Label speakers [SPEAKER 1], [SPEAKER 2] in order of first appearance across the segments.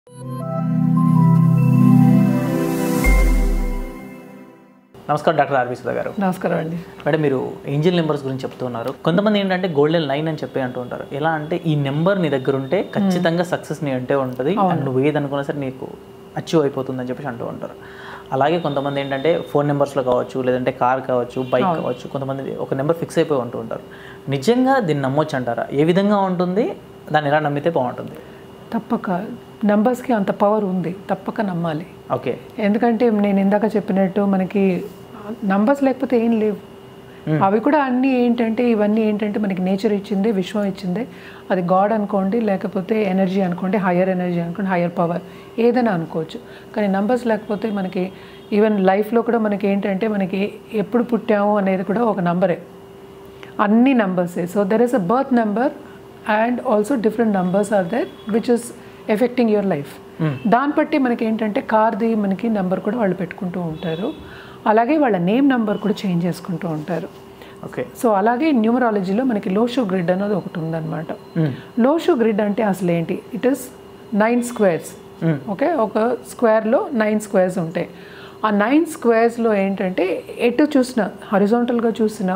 [SPEAKER 1] నమస్కారం doctor RV Sudha గారు
[SPEAKER 2] నమస్కారం అండి
[SPEAKER 1] మేడం మీరు ఏంజిల్ నెంబర్స్ గురించి చెప్తున్నారు కొంతమంది ఏంటంటే గోల్డెన్ లైన్ అని చెప్పి అంటూ ఉంటారు ఎలా అంటే ఈ నెంబర్ నీ దగ్గర ఉంటే ఖచ్చితంగా సక్సెస్ నీ అంటే ఉంటుంది అండ్ నువ్వు ఏది అనుకున్నా సరే నీకు అచీవ్ అయిపోతుంది అని చెప్పేసి అంటూ ఉంటారు అలాగే కొంతమంది ఏంటంటే ఫోన్ నెంబర్స్లో కావచ్చు లేదంటే కార్ కావచ్చు బైక్ కావచ్చు కొంతమంది ఒక నెంబర్ ఫిక్స్ అయిపోయి ఉంటూ ఉంటారు నిజంగా దీన్ని నమ్మొచ్చు అంటారా ఏ విధంగా ఉంటుంది దాన్ని ఎలా నమ్మితే బాగుంటుంది
[SPEAKER 2] తప్పక నంబర్స్కి అంత పవర్ ఉంది తప్పక నమ్మాలి
[SPEAKER 1] ఓకే
[SPEAKER 2] ఎందుకంటే నేను ఇందాక చెప్పినట్టు మనకి నంబర్స్ లేకపోతే ఏం లేవు అవి కూడా అన్నీ ఏంటంటే ఇవన్నీ ఏంటంటే మనకి నేచర్ ఇచ్చిందే విశ్వం ఇచ్చిందే అది గాడ్ అనుకోండి లేకపోతే ఎనర్జీ అనుకోండి హయ్యర్ ఎనర్జీ అనుకోండి హయ్యర్ పవర్ ఏదైనా అనుకోవచ్చు కానీ నంబర్స్ లేకపోతే మనకి ఈవెన్ లైఫ్లో కూడా మనకి ఏంటంటే మనకి ఎప్పుడు పుట్టాము అనేది కూడా ఒక నంబరే అన్ని నంబర్సే so there is a birth number and also different numbers are there which is affecting your life దాన్ని బట్టి మనకి ఏంటంటే కార్ది మనకి నెంబర్ కూడా వాళ్ళు పెట్టుకుంటూ ఉంటారు అలాగే వాళ్ళ నేమ్ నెంబర్ కూడా చేంజ్ చేసుకుంటూ ఉంటారు
[SPEAKER 1] ఓకే
[SPEAKER 2] సో అలాగే న్యూమరాలజీలో మనకి లోషో గ్రిడ్ అనేది ఒకటి ఉందన్నమాట లోషో గ్రిడ్ అంటే అసలు ఏంటి it is nine squares okay ఒక స్క్వేర్లో నైన్ స్క్వేర్స్ ఉంటాయి ఆ నైన్ స్క్వేర్స్లో ఏంటంటే ఎటు చూసినా హరిజాంటల్గా చూసినా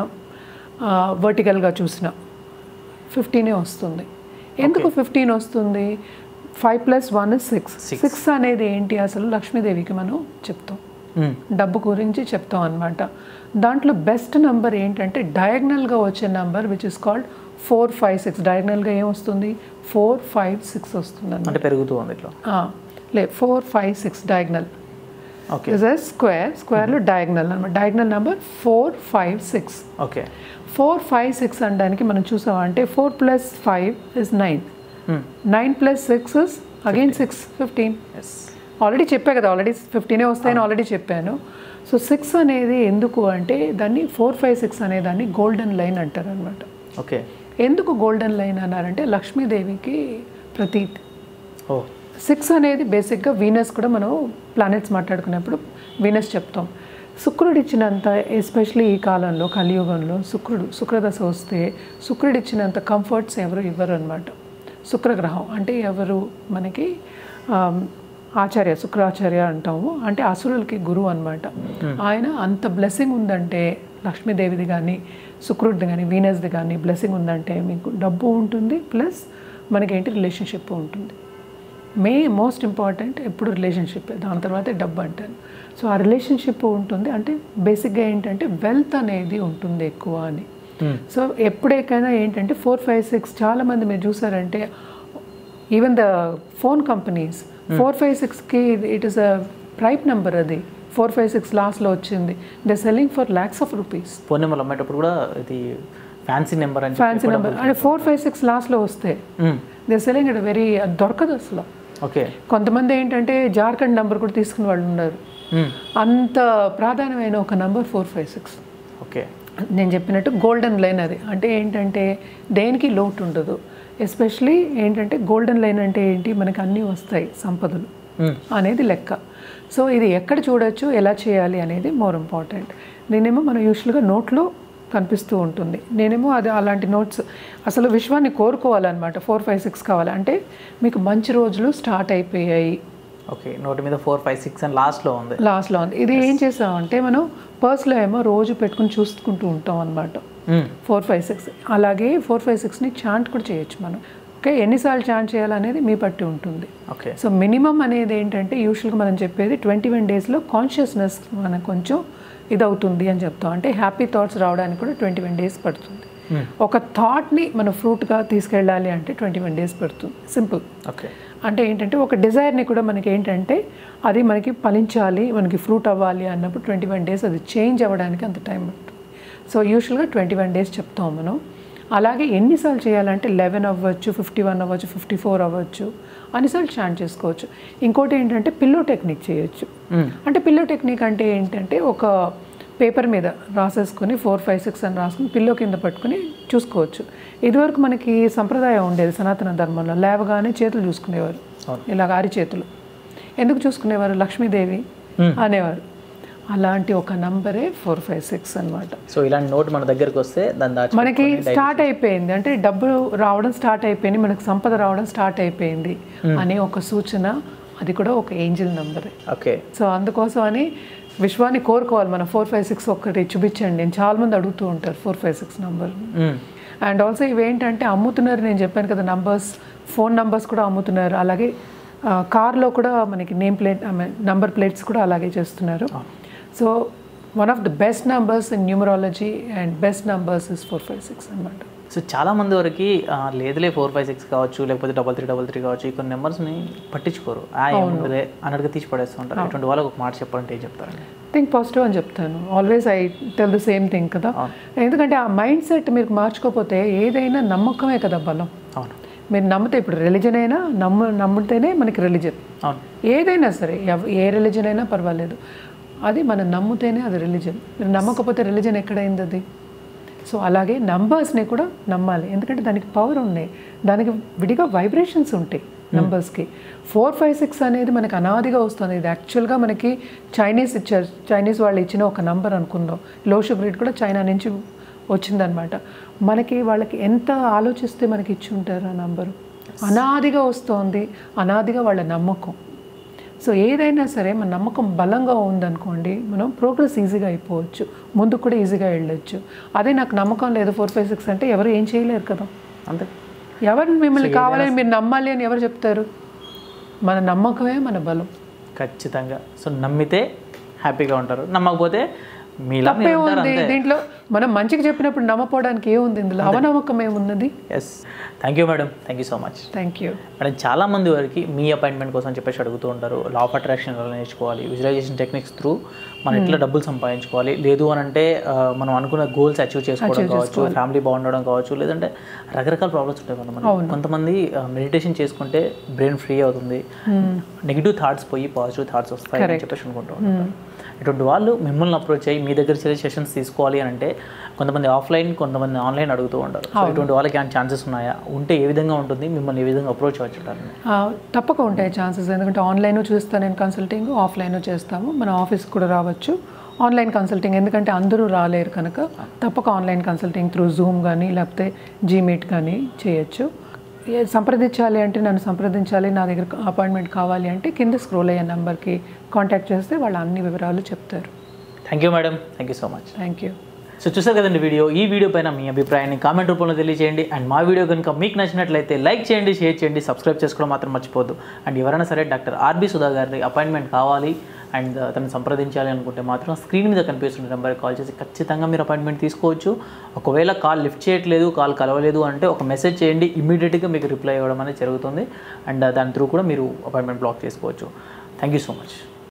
[SPEAKER 2] వర్టికల్గా చూసినా ఫిఫ్టీనే వస్తుంది ఎందుకు ఫిఫ్టీన్ వస్తుంది five plus one six six అనేది ఏంటి అసలు లక్ష్మీదేవికి మనం చెప్తాం డబ్బు గురించి చెప్తాం అనమాట దాంట్లో బెస్ట్ నెంబర్ ఏంటంటే డయాగ్నల్గా వచ్చే number which is called four five six డయాగ్నల్గా ఏం వస్తుంది ఫోర్ ఫైవ్ సిక్స్ వస్తుంది అనమాట
[SPEAKER 1] అంటే పెరుగుతూ ఉంది ఇట్లా
[SPEAKER 2] లే four five six diagonal
[SPEAKER 1] okay
[SPEAKER 2] is a square స్క్వేర్లో డయాగ్నల్ అనమాట diagonal number four five six
[SPEAKER 1] okay
[SPEAKER 2] four five six అనడానికి మనం చూసామంటే four plus five is nine nine plus six is again six fifteen
[SPEAKER 1] yes
[SPEAKER 2] already చెప్పా కదా already ఫిఫ్టీనే వస్తాయని already చెప్పాను so six అనేది ఎందుకు అంటే దాన్ని ఫోర్ ఫైవ్ సిక్స్ అనే దాన్ని గోల్డెన్ లైన్ అంటారు అనమాట
[SPEAKER 1] ఓకే
[SPEAKER 2] ఎందుకు గోల్డెన్ లైన్ అన్నారంటే లక్ష్మీదేవికి ప్రతీతి
[SPEAKER 1] ఓ
[SPEAKER 2] సిక్స్ అనేది బేసిక్గా వీనస్ కూడా మనం ప్లానెట్స్ మాట్లాడుకునేప్పుడు వీనస్ చెప్తాం శుక్రుడు ఇచ్చినంత ఎస్పెషలీ ఈ కాలంలో కలియుగంలో శుక్రుడు శుక్రదశ వస్తే శుక్రుడు ఇచ్చినంత కంఫర్ట్స్ ఎవరు ఇవ్వరు అనమాట శుక్రగ్రహం అంటే ఎవరు మనకి ఆమ్, ఆచార్య శుక్రాచార్య అంటాము అంటే అసురులకి గురువు అనమాట ఆయన అంత బ్లెస్సింగ్ ఉందంటే లక్ష్మీదేవిది కానీ శుక్రుడిది కానీ వీనస్ది కానీ బ్లెస్సింగ్ ఉందంటే మీకు డబ్బు ఉంటుంది ప్లస్ మనకేంటి రిలేషన్షిప్ ఉంటుంది మే మోస్ట్ ఇంపార్టెంట్ ఎప్పుడు రిలేషన్షిప్ దాని తర్వాతే డబ్బు అంటాను సో ఆ రిలేషన్షిప్ ఉంటుంది అంటే బేసిక్గా ఏంటంటే వెల్త్ అనేది ఉంటుంది ఎక్కువ అని సో ఎప్పుడైనా ఏంటంటే ఫోర్ ఫైవ్ సిక్స్ చాలామంది మీరు చూసారంటే even the phone companies four five సిక్స్కి it is a prime number అది ఫోర్ ఫైవ్ సిక్స్ లాస్ట్లో వచ్చింది the selling for lakhs of rupees
[SPEAKER 1] phone number అమ్మేటప్పుడు కూడా ఇది ఫ్యాన్సీ నెంబర్ అని
[SPEAKER 2] ఫ్యాన్సీ నెంబర్ అంటే ఫోర్ ఫైవ్ సిక్స్ లాస్ట్లో వస్తే ద సెల్లింగ్ ఇట్ వెరీ దొరకదు అసలు
[SPEAKER 1] ఓకే
[SPEAKER 2] కొంతమంది ఏంటంటే జార్ఖండ్ నంబర్ కూడా తీసుకునే వాళ్ళు ఉన్నారు అంత ప్రాధాన్యమైన ఒక number four five six
[SPEAKER 1] okay
[SPEAKER 2] నేను చెప్పినట్టు గోల్డెన్ లైన్ అది అంటే ఏంటంటే దేనికి లోటు ఉండదు ఎస్పెషలీ ఏంటంటే గోల్డెన్ లైన్ అంటే ఏంటి మనకి అన్నీ వస్తాయి సంపదలు అనేది లెక్క సో ఇది ఎక్కడ చూడొచ్చు ఎలా చేయాలి అనేది మోర్ ఇంపార్టెంట్ నేనేమో మనం యూజువల్గా నోట్లో కనిపిస్తూ ఉంటుంది నేనేమో అది అలాంటి నోట్స్ అసలు విశ్వాన్ని కోరుకోవాలన్నమాట ఫోర్ ఫైవ్ సిక్స్ కావాలి అంటే మీకు మంచి రోజులు స్టార్ట్ అయిపోయాయి
[SPEAKER 1] ఓకే నోటి మీద ఫోర్ ఫైవ్ సిక్స్ అని లాస్ట్లో ఉంది
[SPEAKER 2] లాస్ట్లో ఉంది ఇది ఏం చేసామంటే మనం పర్స్లో ఏమో రోజు పెట్టుకుని చూసుకుంటూ ఉంటాం అనమాట ఫోర్ ఫైవ్ సిక్స్ అలాగే ఫోర్ ఫైవ్ సిక్స్ని చాంట్ కూడా చేయొచ్చు మనం ఓకే ఎన్నిసార్లు చాంట్ చేయాలనేది మీ పట్టి ఉంటుంది
[SPEAKER 1] ఓకే
[SPEAKER 2] సో మినిమం అనేది ఏంటంటే యూజువల్గా మనం చెప్పేది ట్వంటీ వన్ డేస్లో కాన్షియస్నెస్ మనకు కొంచెం ఇదవుతుంది అని చెప్తాం అంటే హ్యాపీ థాట్స్ రావడానికి కూడా ట్వంటీ వన్ డేస్ పడుతుంది ఒక థాట్ని మనం ఫ్రూట్గా తీసుకెళ్ళాలి అంటే ట్వంటీ వన్ డేస్ పడుతుంది సింపుల్
[SPEAKER 1] ఓకే
[SPEAKER 2] అంటే ఏంటంటే ఒక డిజైర్ని కూడా మనకి ఏంటంటే అది మనకి ఫలించాలి మనకి ఫ్రూట్ అవ్వాలి అన్నప్పుడు ట్వంటీ వన్ డేస్ అది చేంజ్ అవ్వడానికి అంత టైం పడుతుంది సో యూజువల్గా ట్వంటీ వన్ డేస్ చెప్తాం మనం అలాగే ఎన్నిసార్లు చేయాలంటే లెవెన్ అవ్వచ్చు ఫిఫ్టీ వన్ అవ్వచ్చు ఫిఫ్టీ ఫోర్ అవ్వచ్చు అన్నిసార్లు చాంట్ చేసుకోవచ్చు ఇంకోటి ఏంటంటే పిల్లో టెక్నిక్ చేయొచ్చు అంటే పిల్లో టెక్నిక్ అంటే ఏంటంటే ఒక పేపర్ మీద రాసేసుకొని ఫోర్ ఫైవ్ సిక్స్ అని రాసుకుని పిల్లో కింద పట్టుకుని చూసుకోవచ్చు ఇదివరకు మనకి సంప్రదాయం ఉండేది సనాతన ధర్మంలో లేవగానే చేతులు చూసుకునేవారు ఇలాగ ఆరి చేతులు ఎందుకు చూసుకునేవారు లక్ష్మీదేవి అనేవారు అలాంటి ఒక నంబరే ఫోర్ ఫైవ్ సిక్స్ అనమాట
[SPEAKER 1] సో ఇలాంటి నోట్ మన దగ్గరికి వస్తే దాని దాచి
[SPEAKER 2] మనకి స్టార్ట్ అయిపోయింది అంటే డబ్బు రావడం స్టార్ట్ అయిపోయింది మనకు సంపద రావడం స్టార్ట్ అయిపోయింది అనే ఒక సూచన అది కూడా ఒక ఏంజిల్ నంబరే
[SPEAKER 1] ఓకే
[SPEAKER 2] సో అందుకోసం అని విశ్వాన్ని కోరుకోవాలి మన ఫోర్ ఫైవ్ సిక్స్ ఒక్కటి చూపించండి నేను చాలా మంది అడుగుతూ ఉంటారు four five six number and also ఇవేంటంటే అమ్ముతున్నారు నేను చెప్పాను కదా నంబర్స్ ఫోన్ నంబర్స్ కూడా అమ్ముతున్నారు అలాగే ఆ, కార్లో కూడా మనకి నేమ్ ప్లేట్ నంబర్ ప్లేట్స్ కూడా అలాగే చేస్తున్నారు so one of the best numbers in numerology and best numbers is four five six అనమాట
[SPEAKER 1] సో చాలా మంది వరకు ఆ, లేదులే ఫోర్ ఫైవ్ సిక్స్ కావచ్చు లేకపోతే డబల్ త్రీ డబల్ త్రీ కావచ్చు ఈ కొన్ని నెంబర్స్ని పట్టించుకోరు ఆ ఏముండదే అన్నట్టుగా తీసి పడేస్తూ ఉంటారు ఇటువంటి వాళ్ళకి ఒక మాట చెప్పాలంటే ఏం చెప్తారండి
[SPEAKER 2] థింక్ పాజిటివ్ అని చెప్తాను always I tell the same thing కదా ఎందుకంటే ఆ మైండ్ సెట్ మీరు మార్చుకోకపోతే ఏదైనా నమ్మకమే కదా బలం
[SPEAKER 1] అవును
[SPEAKER 2] మీరు నమ్మితే ఇప్పుడు రిలీజన్ అయినా నమ్ము నమ్మితేనే మనకి రిలీజన్
[SPEAKER 1] అవును
[SPEAKER 2] ఏదైనా సరే ఎవ- ఏ రిలీజన్ అయినా పర్వాలేదు అది మనం నమ్మితేనే అది రిలీజన్ మీరు నమ్మకపోతే రిలీజన్ ఎక్కడైంది అది సో అలాగే నంబర్స్ని కూడా నమ్మాలి ఎందుకంటే దానికి పవర్ ఉన్నాయి దానికి విడిగా వైబ్రేషన్స్ ఉంటాయి నంబర్స్కి ఫోర్ ఫైవ్ సిక్స్ అనేది మనకి అనాదిగా వస్తుంది ఇది యాక్చువల్గా మనకి చైనీస్ ఇచ్చారు చైనీస్ వాళ్ళు ఇచ్చిన ఒక నంబర్ అనుకుందాం లో షుగర్ రేట్ కూడా చైనా నుంచి వచ్చిందనమాట మనకి వాళ్ళకి ఎంత ఆలోచిస్తే మనకి ఇచ్చి ఉంటారు ఆ నంబరు అనాదిగా వస్తోంది అనాదిగా వాళ్ళ నమ్మకం సో ఏదైనా సరే మన నమ్మకం బలంగా ఉందనుకోండి మనం ప్రోగ్రెస్ ఈజీగా అయిపోవచ్చు ముందుకు కూడా ఈజీగా వెళ్ళొచ్చు అదే నాకు నమ్మకం లేదు ఫోర్ ఫైవ్ సిక్స్ అంటే ఎవరు ఏం చేయలేరు కదా
[SPEAKER 1] అంతే
[SPEAKER 2] ఎవరు మిమ్మల్ని కావాలని మీరు నమ్మాలి అని ఎవరు చెప్తారు మన నమ్మకమే మన బలం
[SPEAKER 1] ఖచ్చితంగా సో నమ్మితే హ్యాపీగా ఉంటారు నమ్మకపోతే మీలా
[SPEAKER 2] తప్పే ఉంది దీంట్లో మనం మంచిగా చెప్పినప్పుడు నమ్మపోవడానికి ఏముంది ఇందులో అవనమ్మకం ఏమున్నది
[SPEAKER 1] yes thank you madam thank you so much
[SPEAKER 2] thank you
[SPEAKER 1] madam చాలా మంది వరకు మీ అపాయింట్మెంట్ కోసం చెప్పేసి అడుగుతూ ఉంటారు లా ఆఫ్ అట్రాక్షన్ ఎలా నేర్చుకోవాలి విజువలైజేషన్ టెక్నిక్స్ త్రూ మనం ఎట్లా డబ్బులు సంపాదించుకోవాలి లేదు అని అంటే ఆ, మనం అనుకున్న గోల్స్ అచీవ్ చేసుకోవడం కావచ్చు ఫ్యామిలీ బాగుండడం కావచ్చు లేదంటే రకరకాల ప్రాబ్లమ్స్ ఉంటాయి కొంతమంది కొంతమంది మెడిటేషన్ చేసుకుంటే బ్రెయిన్ ఫ్రీ అవుతుంది నెగిటివ్ థాట్స్ పోయి పాజిటివ్ థాట్స్ వస్తాయి అని చెప్పేసి అనుకుంటూ ఉంటారు ఇటువంటి వాళ్ళు మిమ్మల్ని అప్రోచ్ అయ్యి మీ దగ్గర చేసే సెషన్స్ తీసుకోవాలి అని అంటే కొంతమంది ఆఫ్లైన్ కొంతమంది ఆన్లైన్ అడుగుతూ ఉంటారు సో ఇటువంటి వాళ్ళకి ఏమైనా ఛాన్సెస్ ఉన్నాయా ఉంటే ఏ విధంగా ఉంటుంది మిమ్మల్ని ఏ విధంగా అప్రోచ్ అవ్వచ్చు
[SPEAKER 2] ఆ, తప్పక ఉంటాయి ఛాన్సెస్ ఎందుకంటే ఆన్లైన్ చేస్తాను నేను కన్సల్టింగ్ ఆఫ్లైన్ చేస్తాము మన ఆఫీస్కి కూడా రావచ్చు ఆన్లైన్ కన్సల్టింగ్ ఎందుకంటే అందరూ రాలేరు కనుక తప్పక ఆన్లైన్ కన్సల్టింగ్ త్రూ జూమ్ కానీ లేకపోతే జీమీట్ కానీ చేయొచ్చు ఏ సంప్రదించాలి అంటే నన్ను సంప్రదించాలి నా దగ్గర అపాయింట్మెంట్ కావాలి అంటే కింద స్క్రోల్ అయ్యే నెంబర్కి కాంటాక్ట్ చేస్తే వాళ్ళు అన్ని వివరాలు చెప్తారు
[SPEAKER 1] thank you madam thank you so much
[SPEAKER 2] thank you
[SPEAKER 1] so చూసారు కదండి వీడియో ఈ వీడియో పైన మీ అభిప్రాయాన్ని కామెంట్ రూపంలో తెలియజేయండి అండ్ మా వీడియో కనుక మీకు నచ్చినట్లయితే లైక్ చేయండి షేర్ చేయండి సబ్స్క్రైబ్ చేసుకోవడం మాత్రం మర్చిపోద్దు అండ్ ఎవరైనా సరే డాక్టర్ ఆర్బి సుధా గారి అపాయింట్మెంట్ కావాలి అండ్ తనని సంప్రదించాలి అనుకుంటే మాత్రం స్క్రీన్ మీద కనిపిస్తున్న నెంబర్కి కాల్ చేసి ఖచ్చితంగా మీరు అపాయింట్మెంట్ తీసుకోవచ్చు ఒకవేళ కాల్ లిఫ్ట్ చేయట్లేదు కాల్ కలవలేదు అంటే ఒక మెసేజ్ చేయండి ఇమీడియట్గా మీకు రిప్లై ఇవ్వడం అనేది జరుగుతుంది అండ్ దాని త్రూ కూడా మీరు అపాయింట్మెంట్ బ్లాక్ చేసుకోవచ్చు థ్యాంక్ యూ సో మచ్